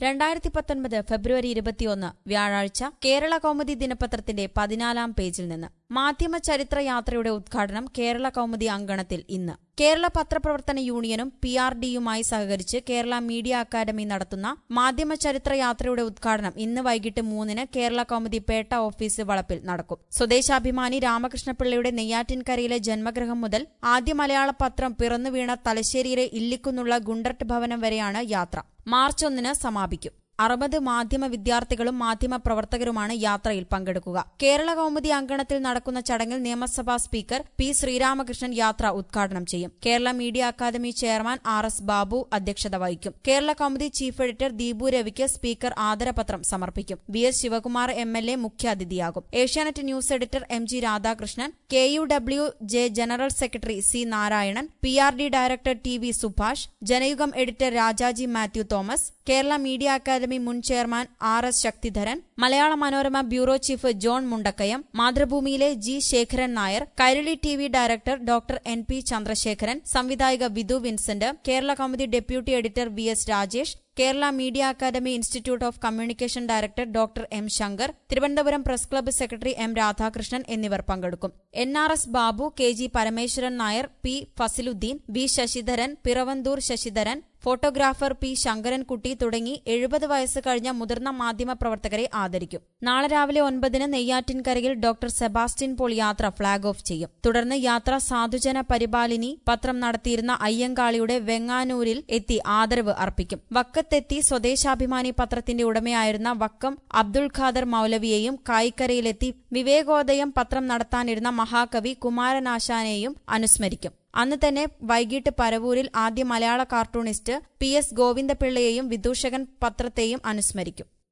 രണ്ടായിരത്തി പത്തൊൻപത് ഫെബ്രുവരി ഇരുപത്തിയൊന്ന് വ്യാഴാഴ്ച കേരള കൗമുദി ദിനപത്രത്തിന്റെ പതിനാലാം പേജിൽ നിന്ന് മാധ്യമ ചരിത്ര യാത്രയുടെ ഉദ്ഘാടനം കേരള കൗമുദി അങ്കണത്തിൽ ഇന്ന് കേരള പത്രപ്രവർത്തന യൂണിയനും പി ആർ ഡിയുമായി സഹകരിച്ച് കേരള മീഡിയ അക്കാദമി നടത്തുന്ന മാധ്യമ ചരിത്ര യാത്രയുടെ ഉദ്ഘാടനം ഇന്ന് വൈകിട്ട് മൂന്നിന് കേരള കൗമുദി പേട്ട ഓഫീസ് വളപ്പിൽ നടക്കും സ്വദേശാഭിമാനി രാമകൃഷ്ണപിള്ളയുടെ നെയ്യാറ്റിൻകരയിലെ ജന്മഗൃഹം മുതൽ ആദ്യ മലയാള പത്രം പിറന്നുവീണ തലശ്ശേരിയിലെ ഇല്ലിക്കുന്നുള്ള ഗുണ്ടർട്ട് ഭവനം വരെയാണ് യാത്ര മാർച്ച് ഒന്നിന് സമാപിക്കും അറുപത് മാധ്യമ വിദ്യാർത്ഥികളും മാധ്യമ പ്രവർത്തകരുമാണ് യാത്രയിൽ പങ്കെടുക്കുക കേരള കൗമുദി അങ്കണത്തിൽ നടക്കുന്ന ചടങ്ങിൽ നിയമസഭാ സ്പീക്കർ പി ശ്രീരാമകൃഷ്ണൻ യാത്ര ഉദ്ഘാടനം ചെയ്യും Kerala media academy chairman R S Babu അധ്യക്ഷത വഹിക്കും കേരള കൗമുദി ചീഫ് എഡിറ്റർ ദീപു രവിക്ക് സ്പീക്കർ ആദരപത്രം സമർപ്പിക്കും V S Sivakumar M L A മുഖ്യാതിഥിയാകും Asianet news editor M G Radhakrishnan K U W J general secretary C Narayanan P R D director T V Subhash Janayugam editor Rajaji Mathew Thomas Kerala media academy മുൻ chairman R S Sakthidharan Malayala Manorama bureau chief John Mundakkayam മാതൃഭൂമിയിലെ G Sekharan Nair Kairali T V director doctor N P Chandrasekharan സംവിധായിക Vidhu Vincent Kerala Kaumudi deputy editor V S Rajesh Kerala media academy institute of communication director doctor M Shankar Thiruvananthapuram press club secretary M Radhakrishnan എന്നിവർ പങ്കെടുക്കും N R S Babu K G Parameswaran Nair P Fasiluddin V Sasidharan Piravanthoor Sasidharan photographer P Sankarankutty തുടങ്ങി എഴുപത് വയസ്സ് കഴിഞ്ഞ മുതിർന്ന മാധ്യമ പ്രവർത്തകരെ ആദരിക്കും നാളെ രാവിലെ ഒൻപതിന് നെയ്യാറ്റിൻകരയിൽ ഡോക്ടർ സെബാസ്റ്റ്യൻ പോൾ യാത്ര ഫ്ളാഗ് ഓഫ് ചെയ്യും തുടർന്ന് യാത്ര സാധുജന പരിപാലിനി പത്രം നടത്തിയിരുന്ന അയ്യങ്കാളിയുടെ വെങ്ങാനൂരിൽ എത്തി ആദരവ് അർപ്പിക്കും വക്കത്തെത്തി സ്വദേശാഭിമാനി പത്രത്തിന്റെ ഉടമയായിരുന്ന വക്കം അബ്ദുൾ ഖാദർ മൌലവിയെയും കായിക്കരയിലെത്തി വിവേകോദയം പത്രം നടത്താനിരുന്ന മഹാകവി കുമാരനാശാനെയും അനുസ്മരിക്കും അന്ന് തന്നെ വൈകിട്ട് പരവൂരിൽ ആദ്യ മലയാള കാർട്ടൂണിസ്റ്റ് പി എസ് ഗോവിന്ദപിള്ളയെയും വിദൂഷകൻ പത്രത്തെയും അനുസ്മരിക്കും